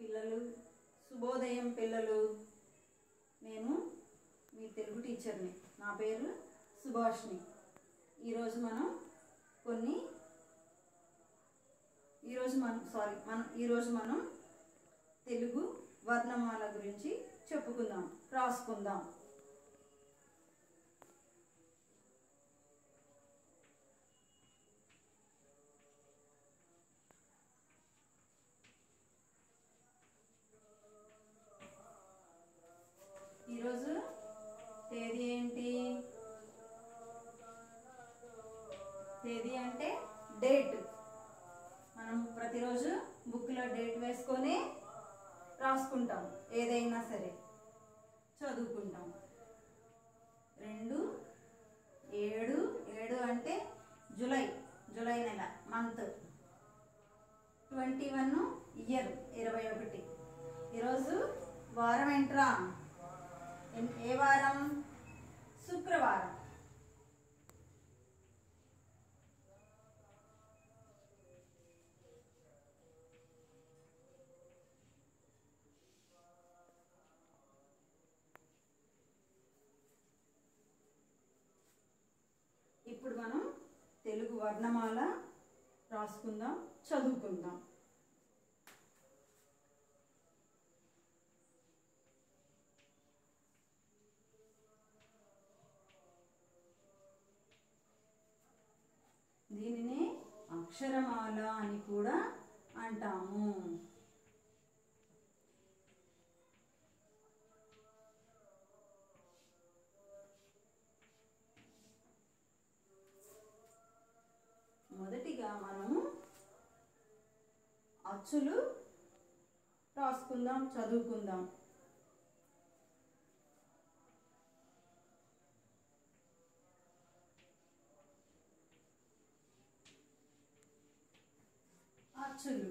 పిల్లలు శుభోదయం పిల్లలు నేను మీ తెలుగు టీచర్ని నా పేరు సుభాష్ని ఈరోజు మనం కొన్ని ఈరోజు మనం సారీ మనం ఈరోజు మనం తెలుగు వర్ణమాల గురించి చెప్పుకుందాం రాసుకుందాం ఈరోజు తేదీ ఏంటి తేదీ అంటే డేట్ మనం ప్రతిరోజు బుక్లో డేట్ వేసుకొని రాసుకుంటాం ఏదైనా సరే చదువుకుంటాం రెండు ఏడు ఏడు అంటే జూలై జూలై నెల మంత్ ట్వంటీ వన్ ఇయర్ ఇరవై ఒకటి ఈరోజు వారం ఏంట్రా ఎన్- ఏ వారం శుక్రవారం ఇప్పుడు మనం తెలుగు వర్ణమాల రాసుకుందాం చదువుకుందాం దీనిని అక్షరమాల అని కూడా అంటాము మొదటిగా మనము అచ్చులు రాసుకుందాం చదువుకుందాం అచ్చులు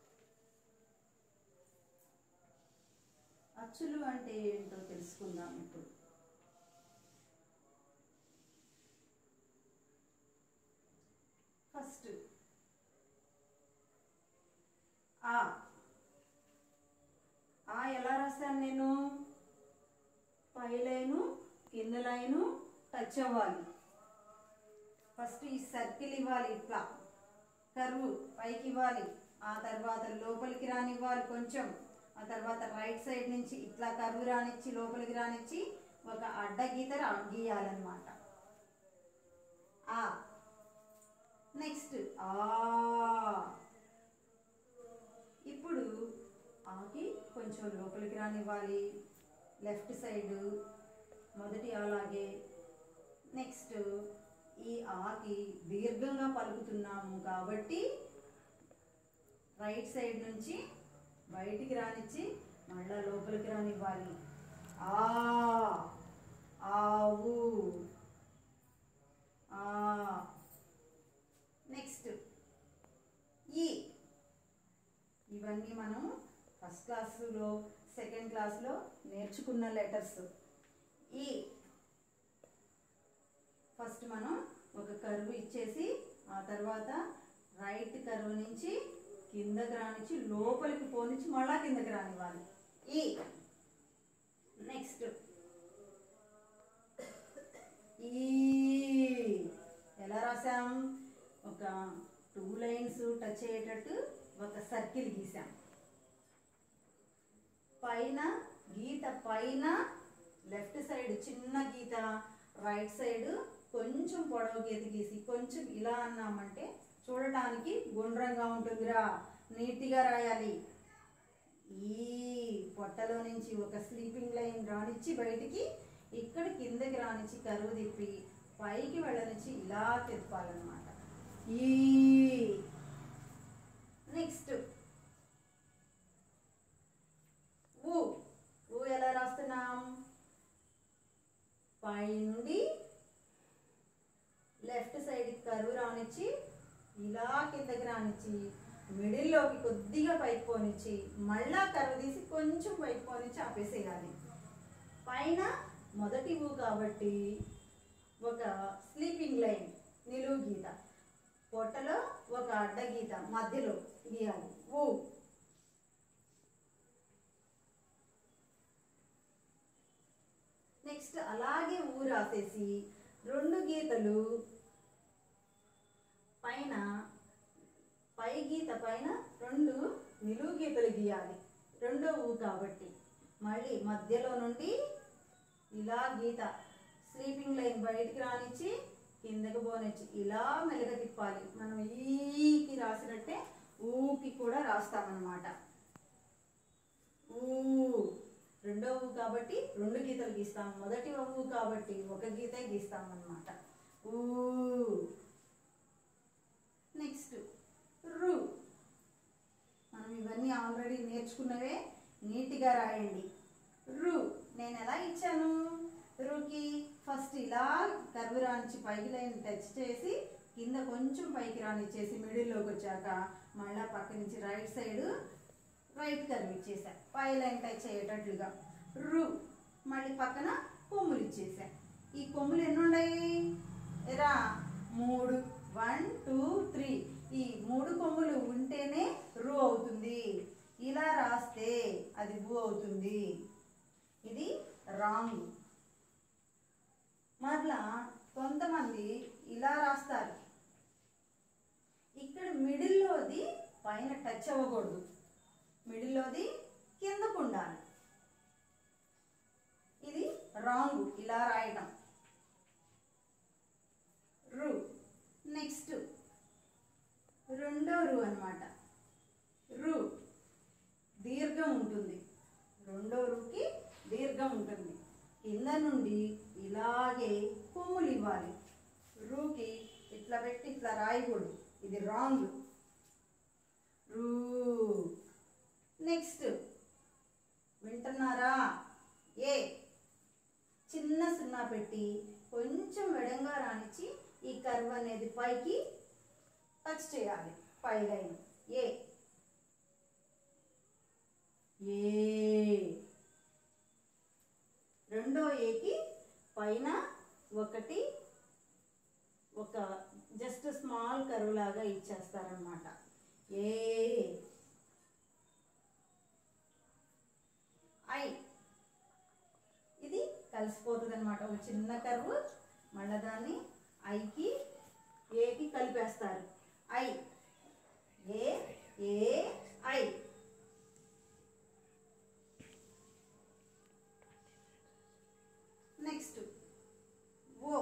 అచ్చులు అంటే ఏంటో తెలుసుకుందాం ఇప్పుడు ఫస్ట్ ఆ ఆ ఎలా రాశాను నేను పై లైను కింద లైను టచ్ అవ్వాలి ఫస్ట్ ఈ సర్కిల్ ఇవ్వాలి ఇట్లా కర్వ్ పైకి ఇవ్వాలి ఆ తర్వాత లోపలికి రానివ్వాలి కొంచెం ఆ తర్వాత రైట్ సైడ్ నుంచి ఇట్లా కర్వ్ రానిచ్చి లోపలికి రానిచ్చి ఒక అడ్డ గీత రా గీయాలన్నమాట ఆ నెక్స్ట్ ఆ ఇప్పుడు ఆకి కొంచెం లోపలికి రానివ్వాలి లెఫ్ట్ సైడ్ మొదటి అలాగే నెక్స్ట్ ఈ ఆకి దీర్ఘంగా పలుకుతున్నాము కాబట్టి రైట్ సైడ్ నుంచి బయటికి రానిచ్చి మళ్ళా లోపలికి రానివ్వాలి ఆ ఆవు ఆ నెక్స్ట్ ఈ ఇవన్నీ మనం ఫస్ట్ క్లాసులో సెకండ్ క్లాస్లో నేర్చుకున్న లెటర్స్ ఈ ఫస్ట్ మనం ఒక కరువు ఇచ్చేసి ఆ తర్వాత రైట్ కరువు నుంచి కిందకి రానిచ్చి లోపలికి పోనిచ్చి మళ్ళా కిందకి రానివ్వాలి ఈ నెక్స్ట్ ఈ ఎలా రాసాం ఒక టూ లైన్స్ టచ్ అయ్యేటట్టు ఒక సర్కిల్ గీసాం పైన గీత పైన లెఫ్ట్ సైడ్ చిన్న గీత రైట్ సైడ్ కొంచెం పొడవు గీత గీసి కొంచెం ఇలా అన్నామంటే చూడటానికి గుండ్రంగా ఉంటుందిరా నీట్గా రాయాలి ఈ పొట్టలో నుంచి ఒక స్లీపింగ్ లైన్ రానిచ్చి బయటికి ఇక్కడ కిందకి రానిచ్చి కరువు తిప్పి పైకి వెళ్ళనిచ్చి ఇలా తిప్పాలన్నమాట ఈ నెక్స్ట్ ఊ ఊ ఎలా రాస్తున్నాం పై నుండి లెఫ్ట్ సైడ్ కరువు రానిచ్చి ఇలా కిందకి రానిచ్చి మిడిల్లోకి కొద్దిగా పైకి పోనిచ్చి మళ్ళా కరువు తీసి కొంచెం పైకి పోనిచ్చి ఆపేసేయాలి పైన మొదటి ఊ కాబట్టి ఒక స్లీపింగ్ లైన్ నిలువు గీత పొట్టలో ఒక అడ్డ గీత మధ్యలో గీయాలి ఊ నెక్స్ట్ అలాగే ఊ రాసేసి రెండు గీతలు పైన పై గీత పైన రెండు నిలువు గీతలు గీయాలి రెండో ఊ కాబట్టి మళ్ళీ మధ్యలో నుండి ఇలా గీత స్లీపింగ్ లైన్ బయటికి రానిచ్చి కిందకు పోనిచ్చి ఇలా మెల్లగా తిప్పాలి మనం ఈకి రాసినట్టే ఊకి కూడా రాస్తామన్నమాట ఊ రెండో ఊ కాబట్టి రెండు గీతలు గీస్తాం మొదటి ఊ కాబట్టి ఒక గీత గీస్తాం అన్నమాట ఊ నెక్స్ట్ రు మనం ఇవన్నీ ఆల్రెడీ నేర్చుకున్నవే నీట్గా రాయండి రు నేను ఎలా ఇచ్చాను రుకి ఫస్ట్ ఇలా కర్వ్ రానిచ్చి పైకి లైన్ టచ్ చేసి కింద కొంచెం పైకి రానిచ్చేసి మిడిల్లోకి వచ్చాక మళ్ళా పక్క నుంచి రైట్ సైడ్ రైట్ కర్వ్ ఇచ్చేసా పై లైన్ టచ్ అయ్యేటట్లుగా రు మళ్ళీ పక్కన కొమ్ములు ఇచ్చేసా ఈ కొమ్ములు ఎన్ని ఉన్నాయి రా మూడు వన్ టూ త్రీ ఈ మూడు కొమ్ములు ఉంటేనే రు అవుతుంది ఇలా రాస్తే అది బు అవుతుంది ఇది రాంగ్ మరలా కొంతమంది ఇలా రాస్తారు ఇక్కడ మిడిల్లోది పైన టచ్ అవ్వకూడదు మిడిల్లోది కిందకు ఉండాలి ఇది రాంగ్ ఇలా రాయటం రు నెక్స్ట్ రెండో రు అన్నమాట రు దీర్ఘం ఉంటుంది రెండో రుకి దీర్ఘం ఉంటుంది కింద నుండి ఇలాగే కొమ్ములు ఇవ్వాలి రూకి ఇట్లా పెట్టి ఇట్లా రాయకూడదు ఇది రాంగ్ రూ నెక్స్ట్ వింటున్నారా ఏ చిన్న సున్నా పెట్టి కొంచెం వెడంగా రానిచ్చి ఈ కర్వ్ అనేది పైకి టచ్ చేయాలి పై లైన్ ఏ ఏ రెండో ఏకి పైన ఒకటి ఒక జస్ట్ స్మాల్ కరువు లాగా ఇచ్చేస్తారనమాట ఏ ఐ ఇది కలిసిపోతుంది అనమాట ఒక చిన్న కరువు మళ్ళీ దాన్ని ఐకి ఏకి కలిపేస్తారు ఐ ఏ ఏ ఐ నెక్స్ట్ ఓ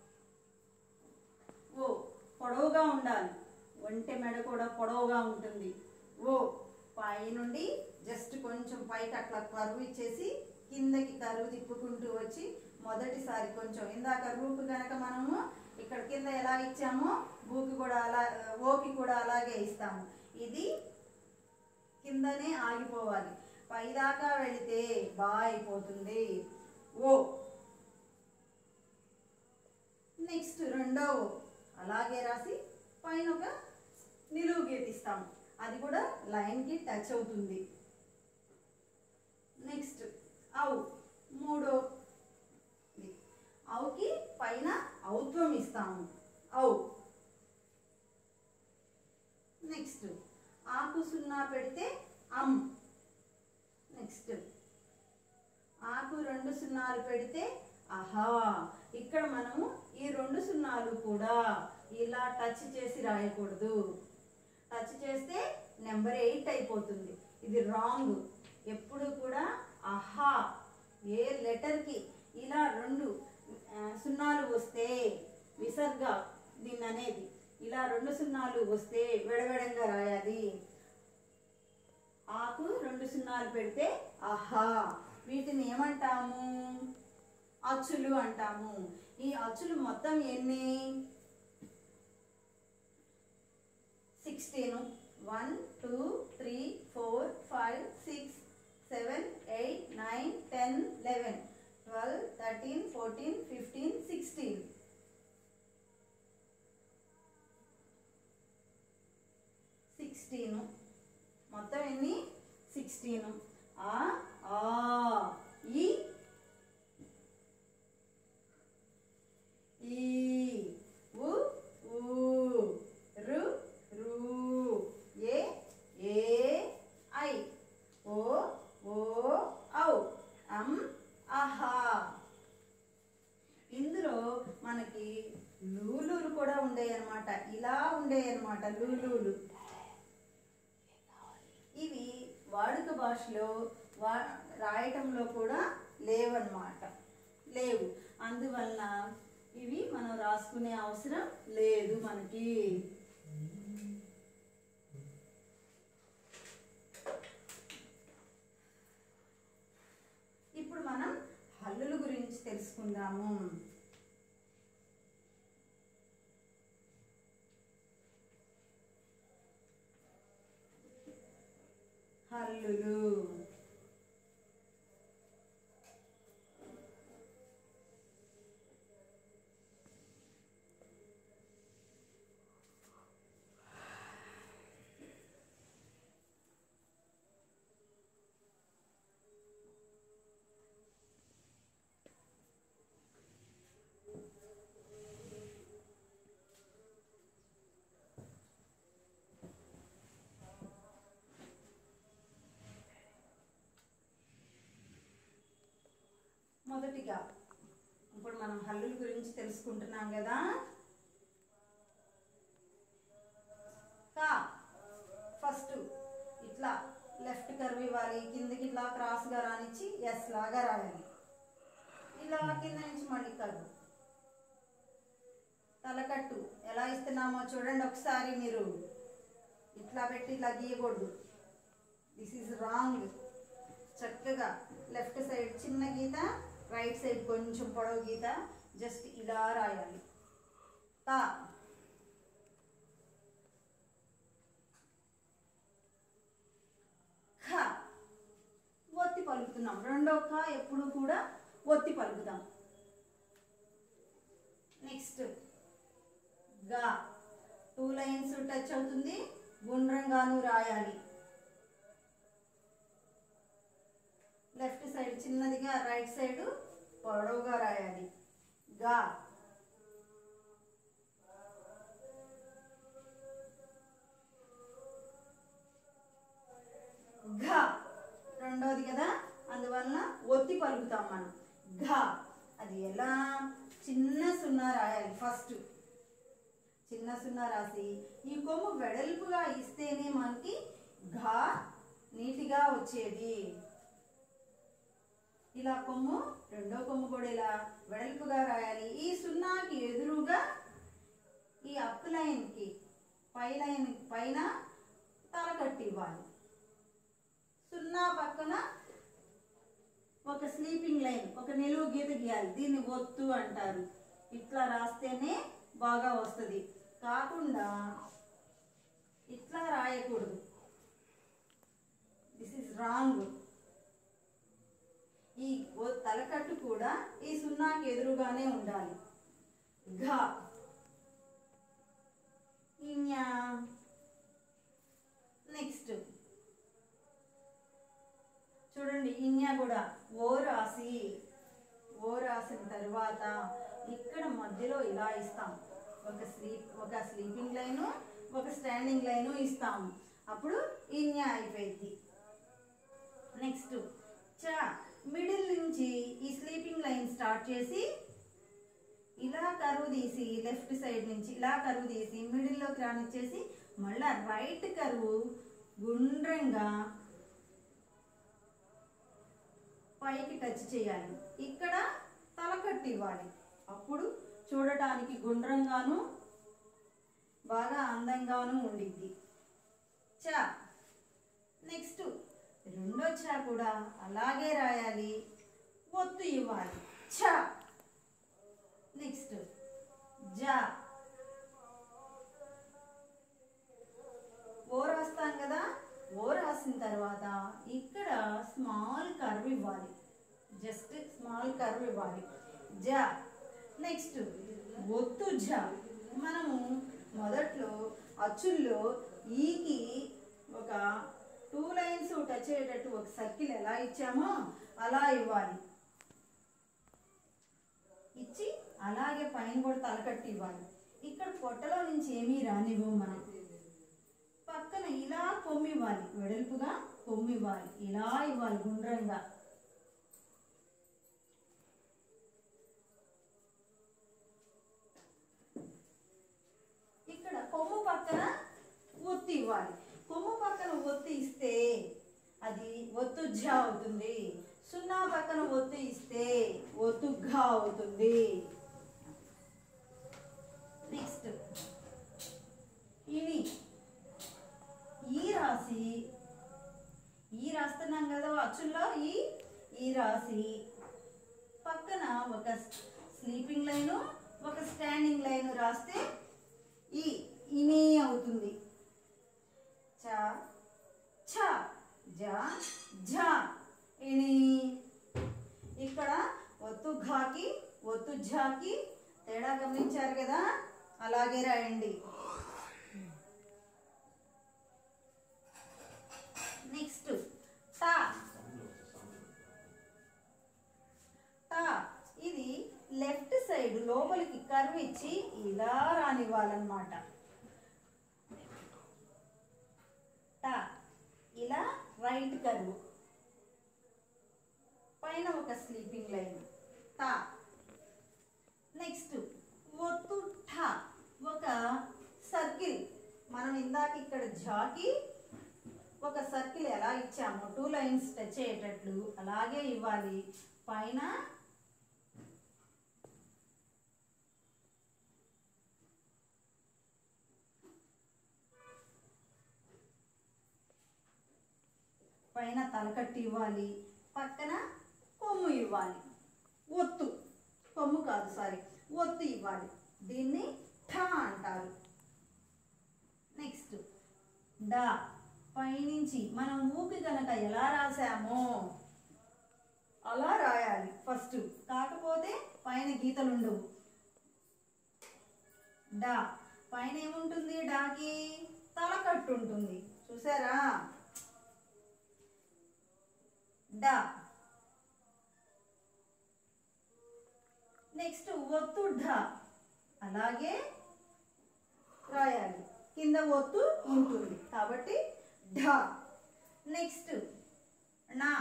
ఓ పొడవుగా ఉండాలి ఒంటె మెడ కూడా పొడవుగా ఉంటుంది ఓ పై నుండి జస్ట్ కొంచెం పైకి అట్లా కరువు ఇచ్చేసి కిందకి కరువు తిప్పుకుంటూ వచ్చి మొదటిసారి కొంచెం ఇందాక రూపు గనక మనము ఇక్కడ కింద ఎలా ఇచ్చామో బూకి కూడా అలా ఓకి కూడా అలాగే ఇస్తాము ఇది కిందనే ఆగిపోవాలి పైదాకా వెళితే బా అయిపోతుంది ఓ నెక్స్ట్ రెండో ఓ. అలాగే రాసి పైన ఒక నిలువు గీతిస్తాము అది కూడా లైన్కి టచ్ అవుతుంది నెక్స్ట్ అవు మూడో ఇది. అవుకి పైన ఔత్వం ఇస్తాము ఔ నెక్స్ట్ ఆకు సున్నా పెడితే అమ్ నెక్స్ట్ ఆకు రెండు సున్నాలు పెడితే ఆహా ఇక్కడ మనము ఈ రెండు సున్నాలు కూడా ఇలా టచ్ చేసి రాయకూడదు టచ్ చేస్తే నెంబర్ ఎయిట్ అయిపోతుంది ఇది రాంగ్ ఎప్పుడు కూడా ఆహా ఏ లెటర్కి ఇలా రెండు ఆ, సున్నాలు వస్తే విసర్గ దీన్ని అనేది ఇలా రెండు సున్నాలు వస్తే విడవిడంగా రాయాలి ఆకు రెండు సున్నాలు పెడితే ఆహా వీటిని ఏమంటాము అచ్చులు అంటాము ఈ అచ్చులు మొత్తం ఎన్ని sixteen one two three four five six seven eight nine ten eleven twelve thirteen fourteen fifteen sixteen sixteen మొత్తం ఎన్ని సిక్స్టీన్ ఆ ఆ ఈ ఈ ఉ ఊ రు రు ఏ ఏ ఐ ఓ ఓ ఔ అం ఆహా ఇలా ఉండే అనమాట లూలులు ఇవి వాడుక భాషలో వా రాయటంలో కూడా లేవన్నమాట లేవు అందువలన ఇవి మనం రాసుకునే అవసరం లేదు మనకి ఇప్పుడు మనం హల్లుల గురించి తెలుసుకుందాము హల్లులు మొదటిగా ఇప్పుడు మనం హల్లుల గురించి తెలుసుకుంటున్నాం కదా కా ఫస్ట్ ఇట్లా లెఫ్ట్ కర్వ్ ఇవ్వాలి కిందకి ఇట్లా క్రాస్గా రానిచ్చి ఎస్ లాగా రాయాలి ఇలా కింద నుంచి మళ్ళీ కర్వ్ తలకట్టు ఎలా ఇస్తున్నామో చూడండి ఒకసారి మీరు ఇట్లా పెట్టి ఇలా గీయకూడదు దిస్ ఈజ్ రాంగ్ చక్కగా లెఫ్ట్ సైడ్ చిన్న గీత రైట్ సైడ్ కొంచెం పొడవు గీత జస్ట్ ఇలా రాయాలి తా ఖ ఒత్తి పలుకుతున్నాం రెండో ఖ ఎప్పుడు కూడా ఒత్తి పలుకుతాం నెక్స్ట్ గా టూ లైన్స్ టచ్ అవుతుంది గుండ్రంగాను రాయాలి లెఫ్ట్ సైడ్ చిన్నదిగా రైట్ సైడ్ పొడవుగా రాయాలి గా ఘ రెండోది కదా అందువలన ఒత్తి పలుకుతాం మనం ఘ అది ఎలా చిన్న సున్నా రాయాలి ఫస్ట్ చిన్న సున్నా రాసి ఈ కొమ్ము వెడల్పుగా ఇస్తేనే మనకి ఘ నీటిగా వచ్చేది ఇలా కొమ్ము రెండో కొమ్ము కూడా ఇలా వెడల్పుగా రాయాలి ఈ సున్నాకి ఎదురుగా ఈ అప్ లైన్కి పై లైన్ పైన తలకట్టి ఇవ్వాలి సున్నా పక్కన ఒక స్లీపింగ్ లైన్ ఒక నిలువు గీత గీయాలి దీన్ని ఒత్తు అంటారు ఇట్లా రాస్తేనే బాగా వస్తుంది కాకుండా ఇట్లా రాయకూడదు దిస్ ఇస్ రాంగ్ ఈ ఓ తలకట్టు కూడా ఈ సున్నాకి ఎదురుగానే ఉండాలి ఘ ఇన్యా నెక్స్ట్ చూడండి ఇన్యా కూడా ఓ రాసి ఓ రాసిన తర్వాత ఇక్కడ మధ్యలో ఇలా ఇస్తాం ఒక స్లీప్ ఒక స్లీపింగ్ లైను ఒక స్టాండింగ్ లైను ఇస్తాము అప్పుడు ఇన్యా అయిపోయింది నెక్స్ట్ చా మిడిల్ నుంచి ఈ స్లీపింగ్ లైన్ స్టార్ట్ చేసి ఇలా కరువు తీసి లెఫ్ట్ సైడ్ నుంచి ఇలా కరువు తీసి మిడిల్లోకి రానిచ్చేసి మళ్ళా రైట్ కరువు గుండ్రంగా పైకి టచ్ చేయాలి ఇక్కడ తలకట్టు ఇవ్వాలి అప్పుడు చూడటానికి గుండ్రంగాను బాగా అందంగాను ఉండిద్ది చా నెక్స్ట్ రెండో చా కూడా అలాగే రాయాలి ఒత్తు ఇవ్వాలి చ నెక్స్ట్ జా ఓ రాస్తాం కదా ఓ రాసిన తర్వాత ఇక్కడ స్మాల్ కర్వ్ ఇవ్వాలి జస్ట్ స్మాల్ కర్వ్ ఇవ్వాలి జా నెక్స్ట్ ఒత్తు జా మనము మొదట్లో అచ్చుల్లో ఈకి ఒక టూ లైన్స్ టచ్ అయ్యేటట్టు ఒక సర్కిల్ ఎలా ఇచ్చామో అలా ఇవ్వాలి ఇచ్చి అలాగే పైన కూడా తలకట్టి ఇవ్వాలి ఇక్కడ పొట్టలో నుంచి ఏమీ రానివ్వం మనం పక్కన ఇలా కొమ్మివ్వాలి వెడల్పుగా కొమ్మివ్వాలి ఇలా ఇవ్వాలి గుండ్రంగా ఇక్కడ ఒత్తి ఇవ్వాలి కొమ్ము పక్కన ఒత్తి ఇస్తే అది ఒత్తు ఝ అవుతుంది సున్నా పక్కన ఒత్తి ఇస్తే ఒత్తు ఘ అవుతుంది నెక్స్ట్ ఇవి ఈ రాసి ఈ రాస్తున్నాం కదా అచ్చుల్లో ఈ ఈ రాసి పక్కన ఒక స్లీపింగ్ లైను ఒక స్టాండింగ్ లైన్ రాస్తే ఈ ఇని అవుతుంది చ ఛ జ ఝ ఇని ఇక్కడ ఒత్తు ఘాకి ఒత్తు ఝాకి తేడా గమనించారు కదా అలాగే రాయండి నెక్స్ట్ టా టా ఇది లెఫ్ట్ సైడ్ లోపలికి కర్వ్ ఇచ్చి ఇలా రానివ్వాలన్నమాట టా ఇలా రైట్ కర్వ్ పైన ఒక స్లీపింగ్ లైన్ టా నెక్స్ట్ ఒత్తు ఠ ఒక సర్కిల్ మనం ఇందాక ఇక్కడ జాకి ఒక సర్కిల్ ఎలా ఇచ్చామో టూ లైన్స్ టచ్ అయ్యేటట్లు అలాగే ఇవ్వాలి పైన పైన తలకట్టు ఇవ్వాలి పక్కన కొమ్ము ఇవ్వాలి ఒత్తు కొమ్ము కాదు సారీ ఒత్తు ఇవ్వాలి దీన్ని ఠ అంటారు నెక్స్ట్ డా పైనుంచి మనం ఊకి గనక ఎలా రాసామో అలా రాయాలి ఫస్ట్ కాకపోతే పైన గీతలు ఉండవు డా పైన ఏముంటుంది డాకి తలకట్టు ఉంటుంది చూసారా డా నెక్స్ట్ ఒత్తు ఢ అలాగే రాయాలి కింద ఒత్తు ఉంటుంది కాబట్టి ఢ నెక్స్ట్ నా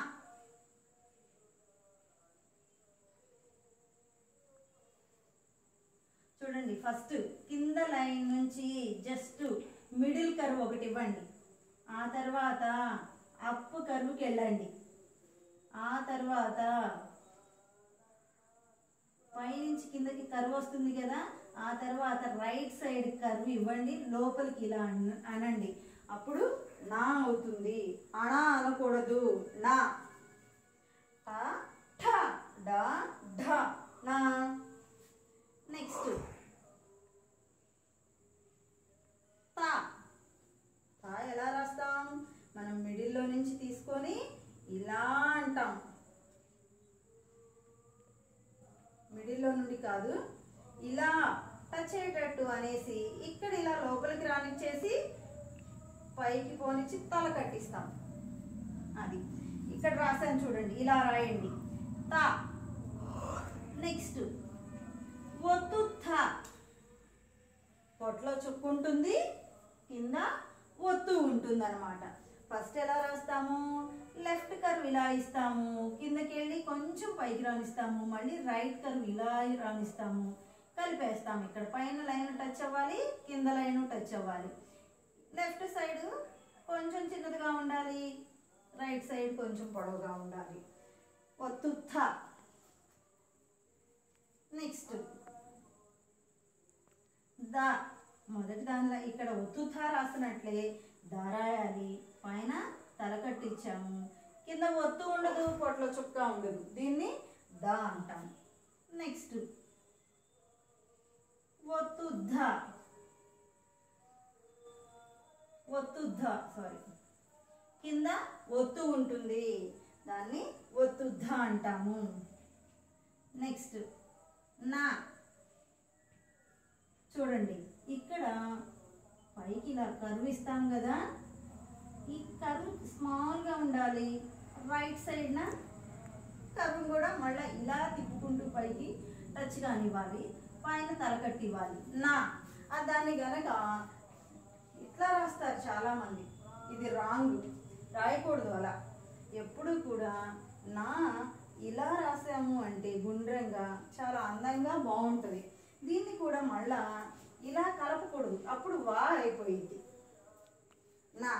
చూడండి ఫస్ట్ కింద లైన్ నుంచి జస్ట్ మిడిల్ కర్వ్ ఒకటి ఇవ్వండి ఆ తర్వాత అప్ కర్వ్కి వెళ్ళండి ఆ తర్వాత పైనుంచి కిందకి కర్వ్ వస్తుంది కదా ఆ తర్వాత రైట్ సైడ్ కర్వ్ ఇవ్వండి లోపలికి ఇలా అన- అనండి అప్పుడు నా అవుతుంది అనా అనకూడదు నా ట, ఠ, డ, ఢ, నా నెక్స్ట్ తా తా ఎలా రాస్తాం మనం మిడిల్లో నుంచి తీసుకొని ఇలా అంటాం మిడిల్లో నుండి కాదు ఇలా టచ్ అయ్యేటట్టు అనేసి ఇక్కడ ఇలా లోపలికి రానిచ్చేసి పైకి పోనిచ్చి తల కట్టిస్తాం అది ఇక్కడ రాసాను చూడండి ఇలా రాయండి తా నెక్స్ట్ ఒత్తు థ పొట్లో చుక్కుంటుంది కింద ఒత్తు ఉంటుంది అనమాట ఫస్ట్ ఎలా రాస్తాము లెఫ్ట్ కర్వ్ ఇలా ఇస్తాము కిందకి వెళ్ళి కొంచెం పైకి రానిస్తాము మళ్ళీ రైట్ కర్వ్ ఇలా రానిస్తాము కలిపేస్తాము ఇక్కడ పైన లైన్ టచ్ అవ్వాలి కింద లైన్ టచ్ అవ్వాలి లెఫ్ట్ సైడ్ కొంచెం చిన్నదిగా ఉండాలి రైట్ సైడ్ కొంచెం పొడవుగా ఉండాలి ఒత్తు థ నెక్స్ట్ దా మొదటి దానిలో ఇక్కడ ఒత్తుథా రాసినట్లే దా రాయాలి పైన తలకట్టించాము కింద ఒత్తు ఉండదు పొట్లో చుక్క ఉండదు దీన్ని దా అంటాం నెక్స్ట్ ఒత్తు ధ ఒత్తు ధ సారీ కింద ఒత్తు ఉంటుంది దాన్ని ఒత్తు ధ అంటాము నెక్స్ట్ నా చూడండి ఇక్కడ పైకి ఇలా కర్వ్ ఇస్తాం కదా ఈ కర్వ్ స్మాల్గా ఉండాలి రైట్ సైడ్న కర్వ్ కూడా మళ్ళీ ఇలా తిప్పుకుంటూ పైకి టచ్ కానివ్వాలి పైన తలకట్టి ఇవ్వాలి నా ఆ దాన్ని గనక ఇట్లా రాస్తారు చాలామంది ఇది రాంగ్ రాయకూడదు అలా ఎప్పుడు కూడా నా ఇలా రాసాము అంటే గుండ్రంగా చాలా అందంగా బాగుంటుంది దీన్ని కూడా మళ్ళా ఇలా కలపకూడదు అప్పుడు వా అయిపోయింది నా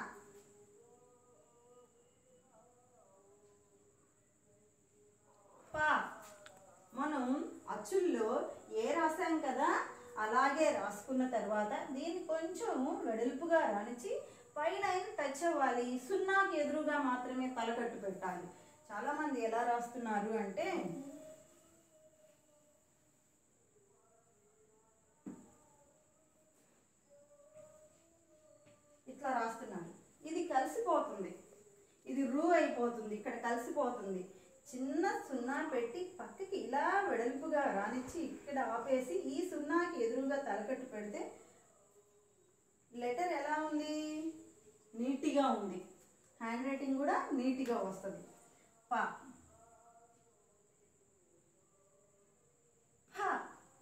పా మనం అచ్చుల్లో ఏ రాసాం కదా అలాగే రాసుకున్న తర్వాత దీన్ని కొంచెం వెడల్పుగా రానిచ్చి పైన టచ్ అవ్వాలి సున్నాకి ఎదురుగా మాత్రమే తలకట్టు పెట్టాలి చాలా మంది ఎలా రాస్తున్నారు అంటే ఇట్లా రాస్తున్నారు ఇది కలిసిపోతుంది ఇది రూ అయిపోతుంది ఇక్కడ కలిసిపోతుంది చిన్న సున్నా పెట్టి పక్కకి ఇలా వెడల్పుగా రానిచ్చి ఇక్కడ ఆపేసి ఈ సున్నాకి ఎదురుగా తలకట్టు పెడితే లెటర్ ఎలా ఉంది నీట్గా ఉంది హ్యాండ్ రైటింగ్ కూడా నీట్గా వస్తుంది పా ఫ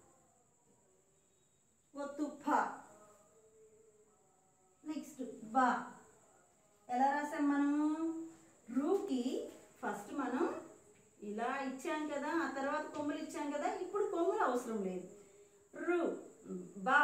ఒత్తు ఫ నెక్స్ట్ బా ఎలా రాసాం మనము రూకి ఫస్ట్ మనం ఇలా ఇచ్చాం కదా ఆ తర్వాత కొమ్ములు ఇచ్చాం కదా ఇప్పుడు కొమ్ములు అవసరం లేదు రు బా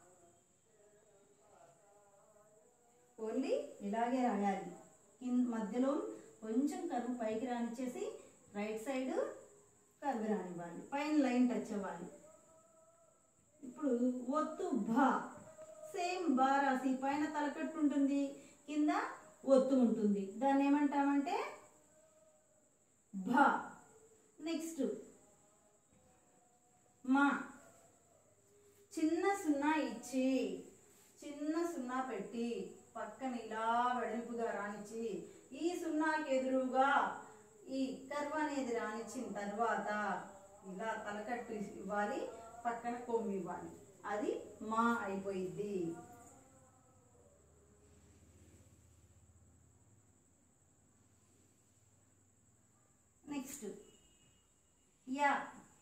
ఓన్లీ ఇలాగే రాయాలి కింద మధ్యలో కొంచెం కరువు పైకి రానిచ్చేసి రైట్ సైడ్ కరువు రానివ్వాలి పైన లైన్ టచ్ అవ్వాలి ఇప్పుడు ఒత్తు భా సేమ్ బా రాసి పైన తలకట్టు ఉంటుంది కింద ఒత్తు ఉంటుంది దాన్ని ఏమంటామంటే భా నెక్స్ట్ మా చిన్న సున్నా ఇచ్చి చిన్న సున్నా పెట్టి పక్కన ఇలా వెడల్పుగా రానిచ్చి ఈ సున్నాకి ఎదురుగా ఈ కర్వ్ అనేది రానిచ్చిన తర్వాత ఇలా తలకట్టు ఇవ్వాలి పక్కన కొమ్ము ఇవ్వాలి అది మా అయిపోయిద్ది నెక్స్ట్ యా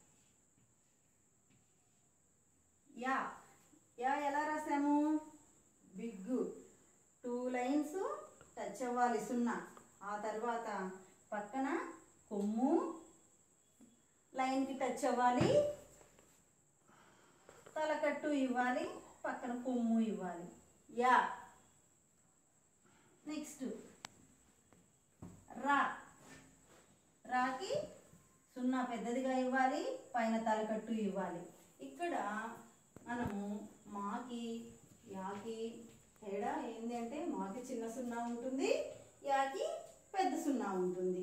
యా యా ఎలా రాసాము బిగ్ టూ లైన్స్ టచ్ అవ్వాలి సున్నా ఆ తర్వాత పక్కన కొమ్ము లైన్కి టచ్ అవ్వాలి తలకట్టు ఇవ్వాలి పక్కన కొమ్ము ఇవ్వాలి యా నెక్స్ట్ రా రాకి సున్నా పెద్దదిగా ఇవ్వాలి పైన తలకట్టు ఇవ్వాలి ఇక్కడ మనము మాకి యాకి తేడా ఏంటి అంటే మాకి చిన్న సున్నా ఉంటుంది యాకి పెద్ద సున్నా ఉంటుంది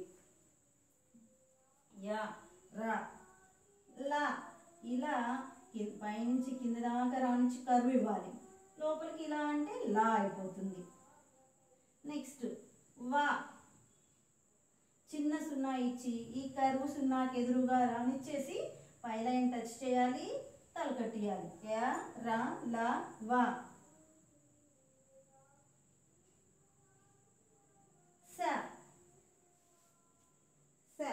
యా రా లా ఇలా కి- పైనుంచి కింద దాకా రానించి కర్వ్ ఇవ్వాలి లోపలికి ఇలా అంటే లా అయిపోతుంది నెక్స్ట్ వా చిన్న సున్నా ఇచ్చి ఈ కరువు సున్నాకి ఎదురుగా రానిచ్చేసి పై లైన్ టచ్ చేయాలి తలకట్టియాలి యా రా లా వా సా సా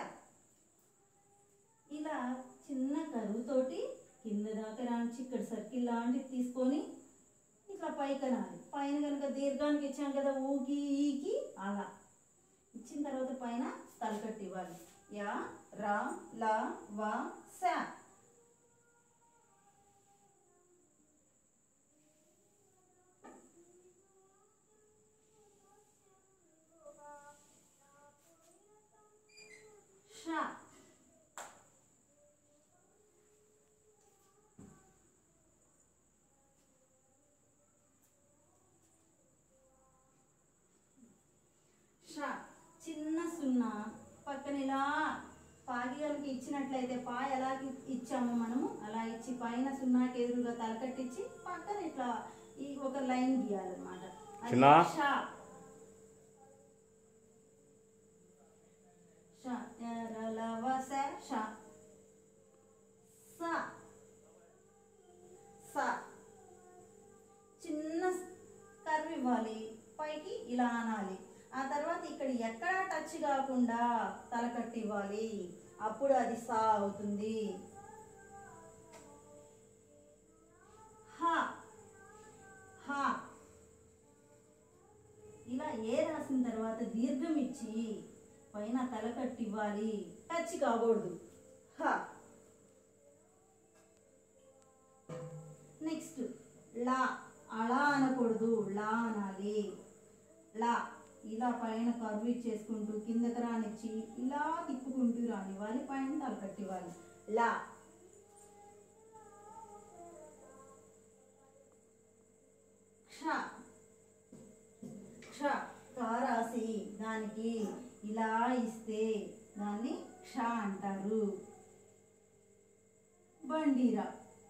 ఇలా చిన్న కరువుతోటి కింద దాకా రానిచ్చి ఇక్కడ సర్కిల్ లాంటిది తీసుకొని ఇట్లా పైకనాలి పైన కనుక దీర్ఘానికి ఇచ్చాం కదా ఊకి ఈకి అలా ఇచ్చిన తర్వాత పైన తలకట్టు ఇవ్వాలి యా రా లా వా సా షా షా చిన్న సున్నా పక్కన ఇలా పాగిగలకి ఇచ్చినట్లయితే పా ఎలా ఇ- ఇచ్చామో మనము అలా ఇచ్చి పైన సున్నాకి ఎదురుగా తలకట్టించి పక్కన ఇట్లా ఈ ఒక లైన్ గీయాలన్నమాట అది చిన్నా? షా షా ఎరలవ స షా సా సా చిన్న కర్వ్ ఇవ్వాలి పైకి ఇలా అనాలి ఆ తర్వాత ఇక్కడ ఎక్కడ టచ్ కాకుండా తలకట్టి ఇవ్వాలి అప్పుడు అది సా అవుతుంది హా హా ఇలా ఏ రాసిన తర్వాత దీర్ఘం ఇచ్చి పైన తలకట్టి ఇవ్వాలి టచ్ కాకూడదు హా నెక్స్ట్ లా అలా అనకూడదు లా అనాలి లా ఇలా పైన కర్వ్ ఇచ్చేసుకుంటూ కిందకి రానిచ్చి ఇలా తిప్పుకుంటూ రానివ్వాలి పైన తలకట్టివ్వాలి లా క్ష క్ష కా రాసి దానికి ఇలా ఇస్తే దాన్ని క్ష అంటారు బండిరా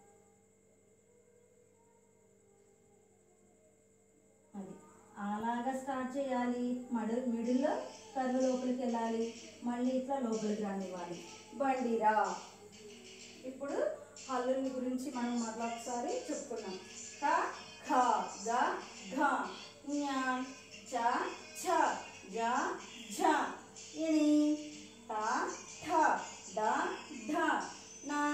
అది అలాగా స్టార్ట్ చేయాలి మడ మిడిల్లో కర్ర లోపలికి వెళ్ళాలి మళ్ళీ ఇట్లా లోపలికి రానివ్వాలి బండిరా ఇప్పుడు హల్లుని గురించి మనం మరలా ఒకసారి చెప్పుకున్నాం క ఖ గ ఘ ఞ చ ఛ జ ఝ ఇని త ఠ ద ఢ నా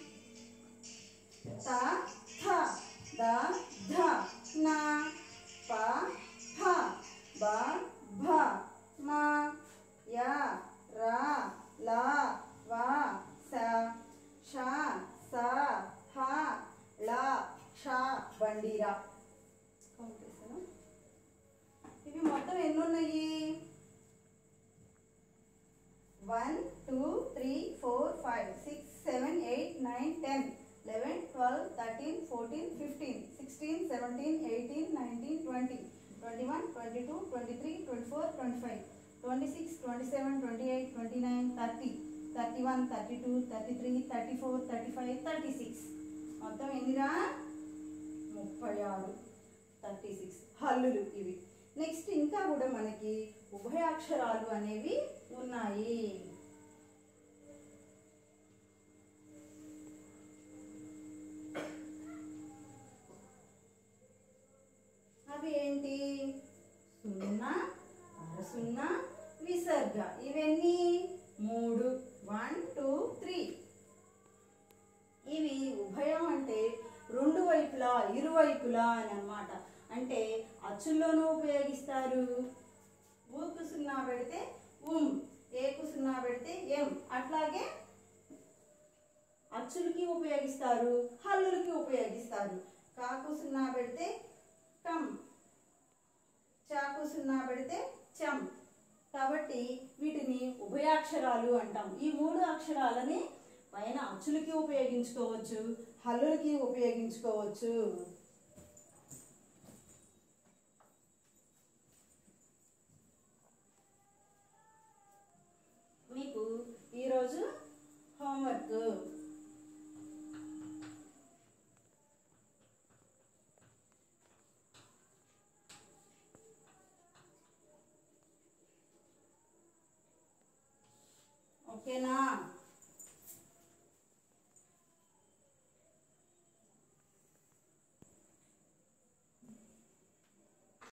త థ ద ధ నా ప ఫ బ భ మ య ర ల వ స ష స హ ళ ష బండిరా కౌంట్ చేశాను. ఇవి మొత్తం ఎన్ని ఉన్నాయి one two three four five six seven eight nine ten eleven twelve thirteen fourteen fifteen sixteen seventeen eighteen nineteen twenty twenty one twenty two twenty three twenty four twenty five twenty six twenty seven twenty eight twenty nine thirty thirty one thirty two thirty three thirty four thirty five thirty six మొత్తం ఎన్నిరా ముప్పై ఆరు thirty six హల్లులు ఇవి next ఇంకా కూడా మనకి ఉభయాక్షరాలు అనేవి ఉన్నాయి అవి ఏంటి సున్నా అర సున్నా విసర్గ ఇవన్నీ మూడు వన్ టూ త్రీ ఇవి ఉభయం అంటే రెండు వైపులా ఇరువైపులా అని అన్నమాట అంటే అచ్చుల్లోనూ ఉపయోగిస్తారు ఊకు సున్నా పెడితే ఉమ్ ఏకు సున్నా పెడితే ఎం అట్లాగే అచ్చులకి ఉపయోగిస్తారు హల్లులకి ఉపయోగిస్తారు కాకు సున్నా పెడితే కమ్ చాకు సున్నా పెడితే చం కాబట్టి వీటిని ఉభయాక్షరాలు అంటాం ఈ మూడు అక్షరాలని పైన అచ్చులకి ఉపయోగించుకోవచ్చు హల్లులకి ఉపయోగించుకోవచ్చు మీకు ఈరోజు హోంవర్క్ ఓకేనా